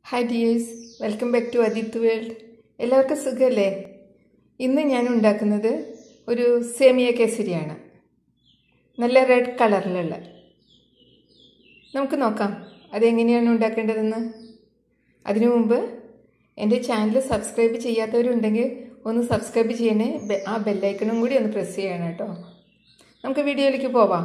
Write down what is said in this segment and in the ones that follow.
hi dears welcome back to Adith world എല്ലാവർക്കും സുഖമല്ലേ ഇന്ന് ഞാൻ ഉണ്ടാക്കുന്നത് ഒരു സേമിയ കേസരിയാണ് നല്ല റെഡ് കളറിലുള്ള നമുക്ക് നോക്കാം അതെങ്ങനെയാണ് ഉണ്ടാക്കേണ്ടതെന്ന് അതിനു മുമ്പ് എൻ്റെ ചാനൽ സബ്സ്ക്രൈബ് ചെയ്യാത്തവരുണ്ടെങ്കിൽ ഒന്ന് സബ്സ്ക്രൈബ് ചെയ്യണേ ബെ- ആ ബെല്ലൈക്കണും കൂടി ഒന്ന് പ്രസ് ചെയ്യണം കേട്ടോ നമുക്ക് വീഡിയോയിലേക്ക് പോവാം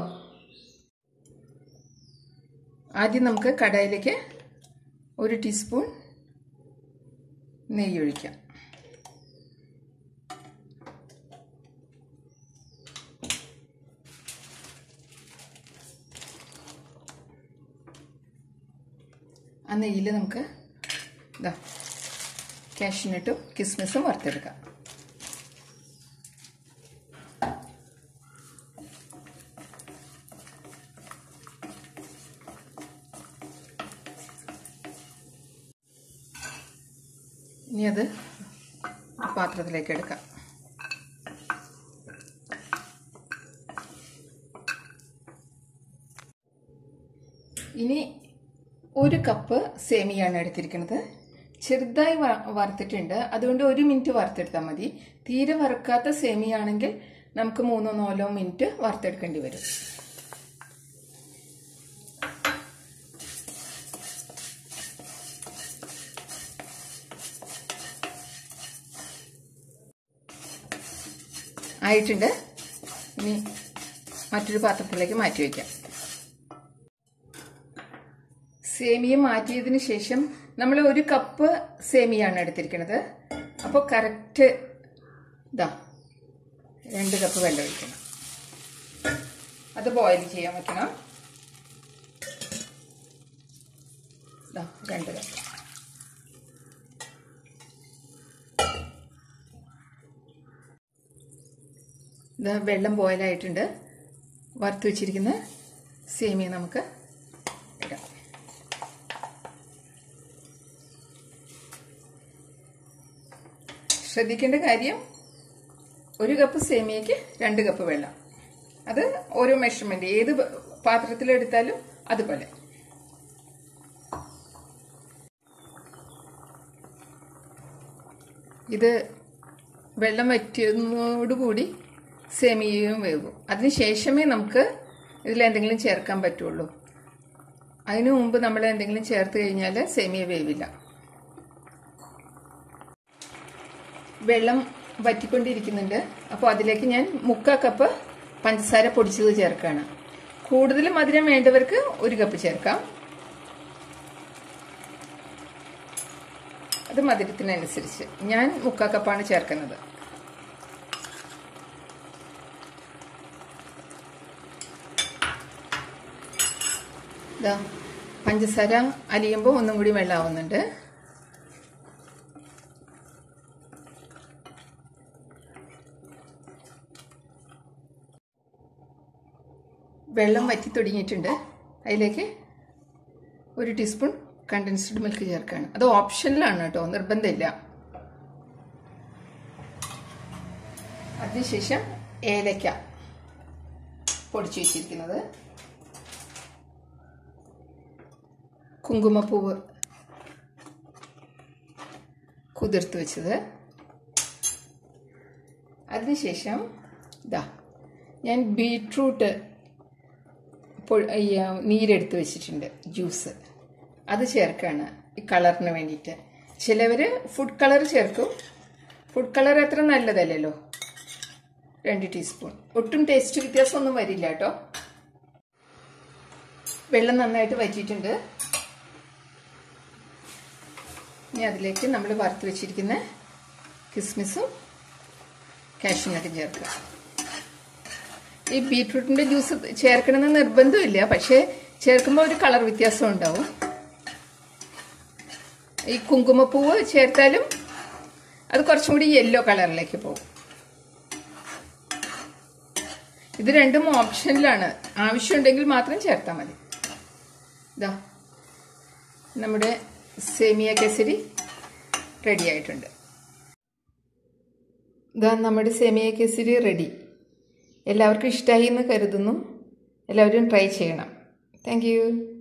ആദ്യം നമുക്ക് കടായിലേക്ക് ഒരു ടീസ്പൂൺ നെയ്യ് ഒഴിക്കാം ആ നെയ്യിൽ നമുക്ക് ഇതാ കാഷ്യൂനട്ടും കിസ്മിസും വറുത്തെടുക്കാം ഇനി അത് പാത്രത്തിലേക്ക് എടുക്കാം ഇനി ഒരു കപ്പ് സേമിയാണ് എടുത്തിരിക്കുന്നത് ചെറുതായി വ- വറുത്തിട്ടുണ്ട് അതുകൊണ്ട് ഒരു മിനിറ്റ് വറുത്തെടുത്താൽ മതി തീരെ വറുക്കാത്ത സേമിയാണെങ്കിൽ നമുക്ക് മൂന്നോ നാലോ മിനിറ്റ് വറുത്തെടുക്കേണ്ടി വരും ആയിട്ടുണ്ട് ഇനി മറ്റൊരു പാത്രത്തിലേക്ക് മാറ്റി വയ്ക്കാം സേമിയ മാറ്റിയതിന് ശേഷം നമ്മൾ ഒരു കപ്പ് സേമിയാണ് എടുത്തിരിക്കുന്നത് അപ്പോൾ കറക്റ്റ് ഇതാ രണ്ട് കപ്പ് വെള്ളം ഒഴിക്കണം അത് ബോയിൽ ചെയ്യാൻ വെക്കണം ഇതാ രണ്ട് കപ്പ് ഇത് വെള്ളം ബോയിലായിട്ടുണ്ട് വറുത്ത് വെച്ചിരിക്കുന്ന സേമിയ നമുക്ക് ഇടാം ശ്രദ്ധിക്കേണ്ട കാര്യം ഒരു കപ്പ് സേമിയയ്ക്ക് രണ്ട് കപ്പ് വെള്ളം അത് ഓരോ മെഷർമെന്റ് ഏത് പാത്രത്തിലെടുത്താലും അതുപോലെ ഇത് വെള്ളം വറ്റിയതോടുകൂടി സേമിയയും വേവും അതിന് ശേഷമേ നമുക്ക് ഇതിലെന്തെങ്കിലും ചേർക്കാൻ പറ്റുള്ളൂ അതിനു മുമ്പ് നമ്മൾ എന്തെങ്കിലും ചേർത്ത് കഴിഞ്ഞാൽ സേമിയ വേവില്ല വെള്ളം വറ്റിക്കൊണ്ടിരിക്കുന്നുണ്ട് അപ്പോൾ അതിലേക്ക് ഞാൻ മുക്കാ കപ്പ് പഞ്ചസാര പൊടിച്ചത് ചേർക്കുകയാണ് കൂടുതൽ മധുരം വേണ്ടവർക്ക് ഒരു കപ്പ് ചേർക്കാം അത് മധുരത്തിനനുസരിച്ച് ഞാൻ മുക്കാ കപ്പാണ് ചേർക്കുന്നത് ഇതാ പഞ്ചസാര അലിയുമ്പോൾ ഒന്നും കൂടി വെള്ളമാവുന്നുണ്ട് വെള്ളം വറ്റി തുടങ്ങിയിട്ടുണ്ട് അതിലേക്ക് ഒരു ടീസ്പൂൺ കണ്ടൻസ്ഡ് മിൽക്ക് ചേർക്കുകയാണ് അത് ഓപ്ഷനിലാണ് കേട്ടോ നിർബന്ധമില്ല അതിനുശേഷം ഏലക്ക പൊടിച്ചു വെച്ചിരിക്കുന്നത് കുങ്കുമപ്പൂവ് കുതിർത്ത് വെച്ചത് അതിനുശേഷം ഇതാ ഞാൻ ബീട്രൂട്ട് നീരെടുത്ത് വെച്ചിട്ടുണ്ട് ജ്യൂസ് അത് ചേർക്കുകയാണ് ഈ കളറിന് വേണ്ടിയിട്ട് ചിലവർ ഫുഡ് കളർ ചേർക്കും ഫുഡ് കളർ അത്ര നല്ലതല്ലല്ലോ രണ്ട് ടീസ്പൂൺ ഒട്ടും ടേസ്റ്റ് വ്യത്യാസമൊന്നും വരില്ല കേട്ടോ വെള്ളം നന്നായിട്ട് വറ്റിയിട്ടുണ്ട് ഇനി അതിലേക്ക് നമ്മൾ വറുത്ത് വെച്ചിരിക്കുന്ന കിസ്മിസും കാഷ്യൂനട്ടും ചേർക്കുക ഈ ബീട്രൂട്ടിന്റെ ജ്യൂസ് ചേർക്കണമെന്ന് നിർബന്ധമില്ല പക്ഷേ ചേർക്കുമ്പോൾ ഒരു കളർ വ്യത്യാസം ഉണ്ടാവും ഈ കുങ്കുമപ്പൂവ് ചേർത്താലും അത് കുറച്ചും കൂടി യെല്ലോ കളറിലേക്ക് പോകും ഇത് രണ്ടും ഓപ്ഷനിലാണ് ആവശ്യമുണ്ടെങ്കിൽ മാത്രം ചേർത്താൽ മതി ഇതാ നമ്മുടെ സേമിയ കേസരി റെഡി ആയിട്ടുണ്ട് ഇതാ നമ്മുടെ സേമിയ കേസരി റെഡി എല്ലാവർക്കും ഇഷ്ടമായി എന്ന് കരുതുന്നു എല്ലാവരും ട്രൈ ചെയ്യണം താങ്ക്